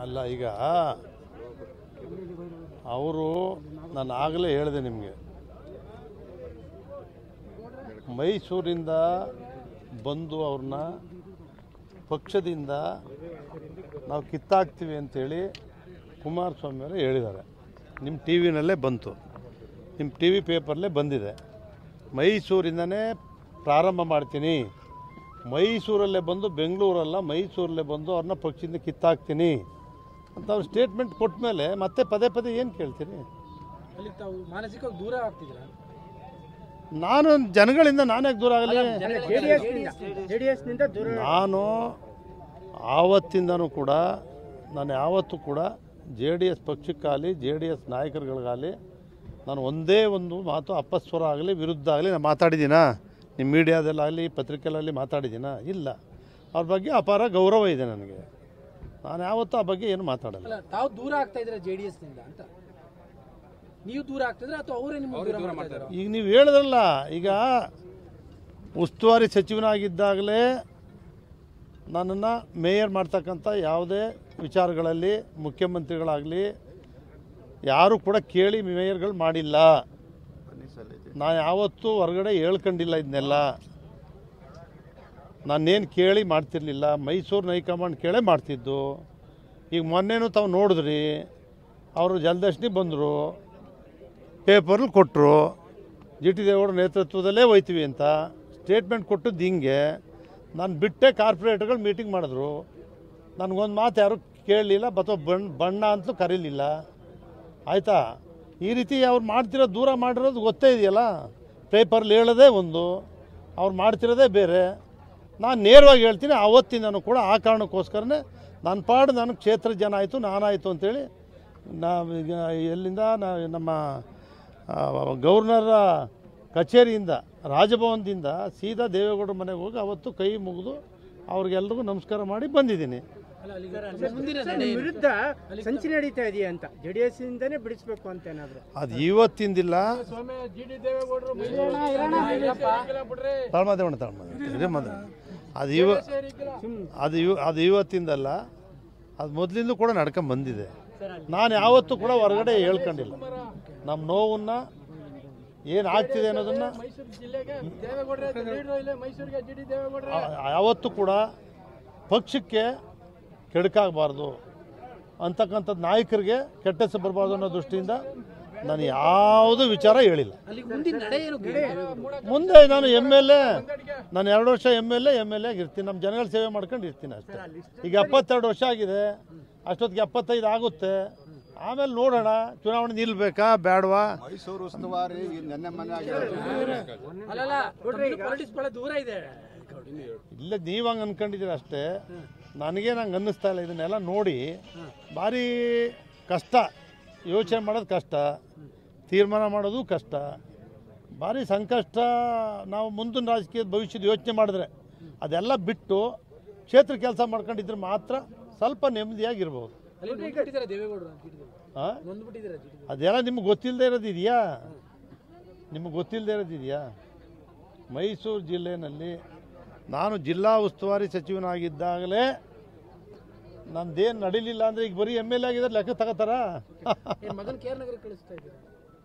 ಅಲ್ಲ ಈಗ ಅವರು ನಾನು ಆಗಲೇ ಹೇಳಿದೆ ನಿಮಗೆ ಮೈಸೂರಿಂದ ಬಂದು ಅವ್ರನ್ನ ಪಕ್ಷದಿಂದ ನಾವು ಕಿತ್ತಾಕ್ತೀವಿ ಅಂತೇಳಿ ಕುಮಾರಸ್ವಾಮಿ ಅವರು ಹೇಳಿದ್ದಾರೆ ನಿಮ್ಮ ಟಿ ವಿನಲ್ಲೇ ಬಂತು ನಿಮ್ಮ ಟಿ ವಿ ಪೇಪರ್ಲೇ ಬಂದಿದೆ ಮೈಸೂರಿಂದನೇ ಪ್ರಾರಂಭ ಮಾಡ್ತೀನಿ ಮೈಸೂರಲ್ಲೇ ಬಂದು ಬೆಂಗಳೂರಲ್ಲ ಮೈಸೂರಲ್ಲೇ ಬಂದು ಅವ್ರನ್ನ ಪಕ್ಷದಿಂದ ಕಿತ್ತಾಕ್ತೀನಿ ಅಂತ ಅವ್ರು ಸ್ಟೇಟ್ಮೆಂಟ್ ಕೊಟ್ಟ ಮೇಲೆ ಮತ್ತೆ ಪದೇ ಪದೇ ಏನು ಕೇಳ್ತೀನಿ ಅಲ್ಲಿ ತಾವು ಮಾನಸಿಕವಾಗಿ ದೂರ ಆಗ್ತಿದ್ದೀರಾ ನಾನು ಜನಗಳಿಂದ ನಾನ್ಯಾಕೆ ದೂರ ಆಗಲಿ ಜೆಡಿಎಸ್ ನಿಂದ ದೂರ ನಾನು ಆವತ್ತಿಂದನೂ ಕೂಡ ನಾನು ಯಾವತ್ತೂ ಕೂಡ ಜೆ ಡಿ ಎಸ್ ಪಕ್ಷಕ್ಕಾಗಲಿ ಜೆ ಡಿ ಎಸ್ ನಾಯಕರುಗಳಿಗಾಗಲಿ ನಾನು ಒಂದೇ ಒಂದು ಮಾತು ಅಪಸ್ವರ ಆಗಲಿ ವಿರುದ್ಧ ಆಗಲಿ ನಾನು ಮಾತಾಡಿದ್ದೀನಾ ನಿಮ್ಮ ಮೀಡಿಯಾದಲ್ಲಾಗಲಿ ಪತ್ರಿಕೆಯಲ್ಲಿ ಮಾತಾಡಿದ್ದೀನಾ ಇಲ್ಲ ಅವ್ರ ಬಗ್ಗೆ ಅಪಾರ ಗೌರವ ಇದೆ ನನಗೆ ನಾನು ಯಾವತ್ತೂ ಆ ಬಗ್ಗೆ ಏನು ಮಾತಾಡಲ್ಲ ಅಲ್ಲ ತಾವು ದೂರ ಆಗ್ತಾ ಇದ್ದೀರಾ ಜೆ ಡಿ ಎಸ್ ನಿಂದ ಅಂತ ನೀವು ದೂರ ಆಗ್ತಿದ್ರೆ ಅಥವಾ ಅವರೇ ನಿಮ್ಗೆ ದೂರ ಮಾಡ್ತಾ ಇದ್ದಾರಾ? ಈಗ ನೀವು ಹೇಳಿದ್ರಲ್ಲ ಈಗ ಉಸ್ತುವಾರಿ ಸಚಿವನಾಗಿದ್ದಾಗಲೇ ನನ್ನನ್ನು ಮೇಯರ್ ಮಾಡ್ತಕ್ಕಂಥ ಯಾವುದೇ ವಿಚಾರಗಳಲ್ಲಿ ಮುಖ್ಯಮಂತ್ರಿಗಳಾಗಲಿ ಯಾರು ಕೂಡ ಕೇಳಿ ಮೇಯರ್ಗಳು ಮಾಡಿಲ್ಲ ನಾನು ಯಾವತ್ತೂ ಹೊರಗಡೆ ಹೇಳ್ಕೊಂಡಿಲ್ಲ ಇದನ್ನೆಲ್ಲ ನಾನೇನು ಕೇಳಿ ಮಾಡ್ತಿರ್ಲಿಲ್ಲ ಮೈಸೂರು ಹೈಕಮಾಂಡ್ ಕೇಳೇ ಮಾಡ್ತಿದ್ದು ಈಗ ಮೊನ್ನೆನೂ ತಾವು ನೋಡಿದ್ರಿ ಅವರು ಜಲದರ್ಶಿನಿ ಬಂದರು ಪೇಪರ್ಲು ಕೊಟ್ಟರು ಜಿ ಟಿ ದೇವೇಗೌಡ ನೇತೃತ್ವದಲ್ಲೇ ಹೋಯ್ತೀವಿ ಅಂತ ಸ್ಟೇಟ್ಮೆಂಟ್ ಕೊಟ್ಟದ್ದು ಹಿಂಗೆ ನಾನು ಬಿಟ್ಟೆ ಕಾರ್ಪೊರೇಟ್ಗಳು ಮೀಟಿಂಗ್ ಮಾಡಿದ್ರು ನನಗೊಂದು ಮಾತು ಯಾರು ಕೇಳಲಿಲ್ಲ ಅಥವಾ ಬಣ್ಣ ಬಣ್ಣ ಅಂತಲೂ ಕರೀಲಿಲ್ಲ ಆಯಿತಾ ಈ ರೀತಿ ಅವ್ರು ಮಾಡ್ತಿರೋ ದೂರ ಮಾಡಿರೋದು ಗೊತ್ತೇ ಇದೆಯಲ್ಲ ಪೇಪರ್ಲಿ ಹೇಳೋದೇ ಒಂದು ಅವ್ರು ಮಾಡ್ತಿರೋದೇ ಬೇರೆ ನಾನು ನೇರವಾಗಿ ಹೇಳ್ತೀನಿ ಆವತ್ತಿಂದನೂ ಕೂಡ ಆ ಕಾರಣಕ್ಕೋಸ್ಕರನೇ ನನ್ನ ಪಾಡು ನನಗೆ ಕ್ಷೇತ್ರ ಜನ ಆಯಿತು ನಾನಾಯಿತು ಅಂತೇಳಿ ನಾವೀಗ ಎಲ್ಲಿಂದ ನಾ ನಮ್ಮ ಆ, ಗವರ್ನರ ಕಚೇರಿಯಿಂದ ರಾಜಭವನದಿಂದ ಸೀದಾ ದೇವೇಗೌಡರ ಮನೆಗೆ ಹೋಗಿ ಅವತ್ತು ಕೈ ಮುಗಿದು ಅವ್ರಿಗೆಲ್ರಿಗೂ ನಮಸ್ಕಾರ ಮಾಡಿ ಬಂದಿದ್ದೀನಿ ಅಲ್ಲ ಅಲ್ಲಿ ಮುಂದಿನ ಸರ್, ನಡೆ ನಿಮ್ ಏನು? ವಿರುದ್ಧ ಸಂಚಿ ನಡೀತಾ ಇದೆಯಾ ಅಂತ ಜೆಡಿಎಸ್ ಇಂದಾನೆ ಬಿಡಿಸ್ಬೇಕು ಅಂತ ಏನಾದ್ರು ಅದು ಇವತ್ತಿಂದಿಲ್ಲ ತಾಳ್ಮಾದೇವಣ್ಣ ತಾಳ್ಮಾದ ಅದು ಇವ ಅದು ಇವ ಅದು ಇವತ್ತಿಂದಲ್ಲ ಅದು ಮೊದಲಿಂದ ಕೂಡ ನಡ್ಕೊಂಡ್ ಬಂದಿದೆ ನಾನು ಯಾವತ್ತೂ ಕೂಡ ಹೊರಗಡೆ ಹೇಳ್ಕೊಂಡಿಲ್ಲ ನಮ್ಮ ನೋವನ್ನ ಏನು ಆಗ್ತಿದೆ ಅನ್ನೋದನ್ನ ಆ- ಯಾವತ್ತೂ ಕೂಡ ಪಕ್ಷಕ್ಕೆ ಕೆಡಕಾಗಬಾರ್ದು ಅಂತಕ್ಕಂಥದ್ದು ನಾಯಕರಿಗೆ ಕೆಟ್ಟ ಹೆಸರು ಬರಬಾರ್ದು ಅನ್ನೋ ದೃಷ್ಟಿಯಿಂದ ನಾನು ಯಾವುದೂ ವಿಚಾರ ಹೇಳಿಲ್ಲ ಅಲ್ಲಿ ಮುಂದಿನ ನಡೆ ಏನು ಮುಂದೆ ನಾನು ಎಮ್ ಎಲ್ ಎ ನಾನು ಎರಡು ವರ್ಷ M L A M L A ಇರ್ತೀನಿ ನಮ್ಮ ಜನಗಳ ಸೇವೆ ಮಾಡ್ಕೊಂಡು ಇರ್ತೀನಿ ಅಷ್ಟೇ ಈಗ ಎಪ್ಪತ್ತೆರಡು ವರ್ಷ ಆಗಿದೆ ಅಷ್ಟೊತ್ತಿಗೆ ಎಪ್ಪತ್ತೈದು ಆಗುತ್ತೆ ಆಮೇಲೆ ನೋಡೋಣ ಚುನಾವಣೆ ನಿಲ್ಬೇಕಾ ಬೇಡವಾ ಮೈಸೂರು ಉಸ್ತುವಾರಿ ಈ ನೆನ್ನೆ ಮನೆ ಆಗಿರೋದು ಅಲ್ಲಲ್ಲ ಪಾಲಿಟಿಕ್ಸ್ ಬಹಳ ದೂರ ಇದೆ ಇಲ್ಲ ನೀವು ಹಂಗೆ ಅನ್ಕೊಂಡಿದ್ದೀರ ಅಷ್ಟೇ ನನಗೆ ನಂಗೆ ಅನ್ನಿಸ್ತಾ ಇಲ್ಲ ಇದನ್ನೆಲ್ಲ ನೋಡಿ ಭಾರಿ ಕಷ್ಟ ಯೋಚನೆ ಮಾಡೋದು ಕಷ್ಟ ತೀರ್ಮಾನ ಮಾಡೋದು ಕಷ್ಟ ಭಾರಿ ಸಂಕಷ್ಟ ನಾವು ಮುಂದಿನ ರಾಜಕೀಯದ ಭವಿಷ್ಯದ ಯೋಚನೆ ಮಾಡಿದ್ರೆ ಅದೆಲ್ಲ ಬಿಟ್ಟು ಕ್ಷೇತ್ರ ಕೆಲಸ ಮಾಡ್ಕೊಂಡಿದ್ರೆ ಮಾತ್ರ ಸ್ವಲ್ಪ ನೆಮ್ಮದಿಯಾಗಿರ್ಬೋದು ಅಲ್ಲಿ ನೊಂದ್ಬಿಟ್ಟಿದ್ದಾರೆ ದೇವೇಗೌಡರು ಅಂತ ಹಿಡಿದು ಹಾಂ ನೊಂದ್ಬಿಟ್ಟಿದ್ದಾರೆ ಜಿಡಿ ಅದೆಲ್ಲ ನಿಮ್ಗೆ ಗೊತ್ತಿಲ್ಲದೆ ಇರೋದು ಇದೆಯಾ ನಿಮಗೆ ಗೊತ್ತಿಲ್ಲದೆ ಇರೋದು ಇದೆಯಾ ಮೈಸೂರು ಜಿಲ್ಲೆಯಲ್ಲಿ ನಾನು ಜಿಲ್ಲಾ ಉಸ್ತುವಾರಿ ಸಚಿವನಾಗಿದ್ದಾಗಲೇ ನಂದೇನು ನಡೀಲಿಲ್ಲ ಅಂದರೆ ಈಗ ಬರೀ ಎಮ್ ಎಲ್ ಎ ಆಗಿದ್ರೆ ಲೆಕ್ಕ ತಗೋತಾರ ಏನ್ ಮಗನ್ ಕೇರ್ ನಗರ ಕಳಿಸ್ತಾ ಇದ್ದಾರೆ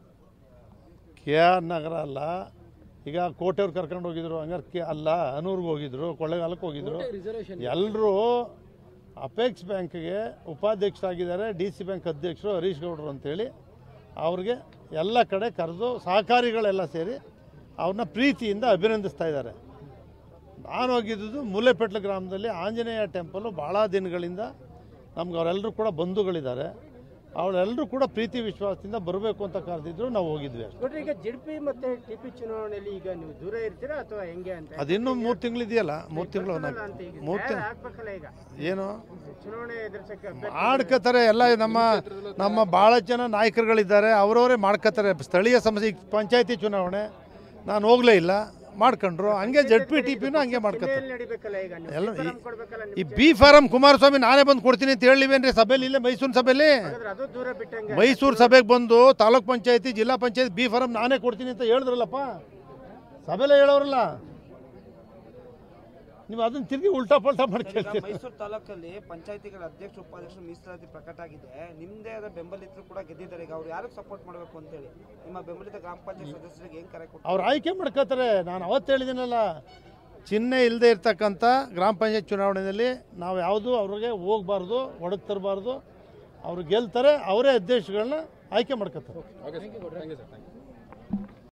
ಕೆ ಆರ್ ನಗರ ಅಲ್ಲ ಈಗ ಕೋಟೆಯವ್ರು ಕರ್ಕೊಂಡು ಹೋಗಿದ್ರು ಹಂಗಾರೆ ಕೆ ಅಲ್ಲ ಅನೂರ್ಗೆ ಹೋಗಿದ್ರು ಕೊಳ್ಳೆಗಾಲಕ್ಕೆ ಹೋಗಿದ್ರು ರಿಸರ್ವೇಶನ್ ಎಲ್ಲರೂ ಅಪೆಕ್ಸ್ ಬ್ಯಾಂಕ್ಗೆ ಉಪಾಧ್ಯಕ್ಷರಾಗಿದ್ದಾರೆ ಡಿ ಸಿ ಬ್ಯಾಂಕ್ ಅಧ್ಯಕ್ಷರು ಹರೀಶ್ ಗೌಡರು ಅಂತೇಳಿ ಅವ್ರಿಗೆ ಎಲ್ಲ ಕಡೆ ಕರೆದು ಸಹಕಾರಿಗಳೆಲ್ಲ ಸೇರಿ ಅವ್ರನ್ನ ಪ್ರೀತಿಯಿಂದ ಅಭಿನಂದಿಸ್ತಾ ಇದ್ದಾರೆ ನಾನು ಹೋಗಿದ್ದು ಮೂಲೆಪೆಟ್ಲ ಗ್ರಾಮದಲ್ಲಿ ಆಂಜನೇಯ ಟೆಂಪಲು ಭಾಳ ದಿನಗಳಿಂದ ನಮ್ಗೆ ಅವರೆಲ್ಲರೂ ಕೂಡ ಬಂಧುಗಳಿದ್ದಾರೆ ಅವರೆಲ್ಲರೂ ಕೂಡ ಪ್ರೀತಿ ವಿಶ್ವಾಸದಿಂದ ಬರಬೇಕು ಅಂತ ಕರೆದಿದ್ರು ನಾವು ಹೋಗಿದ್ವಿ ಅಷ್ಟೇ ನೋಡ್ರಿ ಈಗ ಜೆಡ್ಪಿ ಮತ್ತೆ ಟಿಪಿ ಚುನಾವಣೆಯಲ್ಲಿ ಈಗ ನೀವು ದೂರ ಇರ್ತೀರಾ ಅಥವಾ ಹೆಂಗೆ ಅಂತ ಅದಿನ್ನೂ ಮೂರು ತಿಂಗಳಿದೆಯಲ್ಲ ಮೂರು ತಿಂಗಳು ಅಂತ ಈಗ ಮೂರು ತಯಾರ್ ತಿಂಗಳು ಆಗ್ಬೇಕಲ್ಲ ಈಗ ಏನು ಚುನಾವಣೆ ಎದುರಿಸಕ್ಕೆ ಅಭ್ಯರ್ಥಿ ಮಾಡ್ಕೋತಾರೆ ಎಲ್ಲ ನಮ್ಮ ನಮ್ಮ ಭಾಳ ಜನ ನಾಯಕರುಗಳಿದ್ದಾರೆ ಅವರವರೇ ಮಾಡ್ಕೋತಾರೆ ಸ್ಥಳೀಯ ಸಮಸ್ಯೆ ಈಗ ಪಂಚಾಯತಿ ಚುನಾವಣೆ ನಾನು ಹೋಗಲೇ ಇಲ್ಲ ಮಾಡ್ಕೊಂಡ್ರು ಹಂಗೆ ಜಡ್ ಪಿ ಟಿ ಪಿನೂ ಹಂಗೆ ಮಾಡ್ಕೋತಾರೆ ಜಿಲ್ಲೆಯಲ್ಲಿ ನಡಿಬೇಕಲ್ಲ ಈಗ ನೀವು ಎಲ್ಲ ಫಾರಂ ಈ- ಕೊಡ್ಬೇಕಲ್ಲ ಈ ಬಿ ಫಾರಂ ಕುಮಾರಸ್ವಾಮಿ ನಾನೇ ಬಂದು ಕೊಡ್ತೀನಿ ಅಂತ ಹೇಳಿವೇನ್ರಿ ಸಭೆಯಲ್ಲಿ ಇಲ್ಲೇ ಮೈಸೂರು ಸಭೆಯಲ್ಲಿ ನಿಮ್ಗೆ ಅದು ದೂರ ಬಿಟ್ಟಂಗೆ ಮೈಸೂರು ಸಭೆಗೆ ಬಂದು ತಾಲೂಕ್ ಪಂಚಾಯತಿ ಜಿಲ್ಲಾ ಪಂಚಾಯತಿ ಬಿ ಫಾರಂ ನಾನೇ ಕೊಡ್ತೀನಿ ಅಂತ ಹೇಳಿದ್ರಲ್ಲಪ್ಪ ಸಭೆಲೇ ಹೇಳೋರಲ್ಲ ನೀವು ಅದನ್ನ ತಿರುಗಿ ಉಲ್ಟಾ ಪಲ್ಟಾ ಮಾಡಿ ಈಗ ಕೇಳ್ತೀರಿ ಮೈಸೂರು ತಾಲೂಕಲ್ಲಿ ಪಂಚಾಯತಿಗಳ ಅಧ್ಯಕ್ಷ ಉಪಾಧ್ಯಕ್ಷರು ಮೀಸಲಾತಿ ಪ್ರಕಟ ಆಗಿದೆ ನಿಮ್ದೇ ಆದ ಬೆಂಬಲಿತರು ಕೂಡ ಗೆದ್ದಿದ್ದಾರೆ ಈಗ ಅವ್ರು ಯಾರಿಗೆ ಸಪೋರ್ಟ್ ಮಾಡಬೇಕು ಅಂತೇಳಿ ನಿಮ್ಮ ಬೆಂಬಲಿತ ಗ್ರಾಮ ಪಂಚಾಯತ್ ಸದಸ್ಯರಿಗೆ ಏನ್ ಕರೆ ಕೊಟ್ಟು ಅವ್ರು ಆಯ್ಕೆ ಮಾಡ್ಕೋತಾರೆ ನಾನು ಅವತ್ತು ಹೇಳಿದ್ದೀನಲ್ಲ ಚಿಹ್ನೆ ಇಲ್ಲದೆ ಇರ್ತಕ್ಕಂಥ ಗ್ರಾಮ ಪಂಚಾಯತ್ ಚುನಾವಣೆಯಲ್ಲಿ ನಾವು ಯಾವುದೂ ಅವ್ರಿಗೆ ಹೋಗ್ಬಾರ್ದು ಒಡಕ್ ತರಬಾರ್ದು ಅವ್ರು ಗೆಲ್ತಾರೆ ಅವರೇ ಅಧ್ಯಕ್ಷಗಳನ್ನ ಆಯ್ಕೆ ಮಾಡ್ಕೋತಾರೆ ಥ್ಯಾಂಕ್ ಯು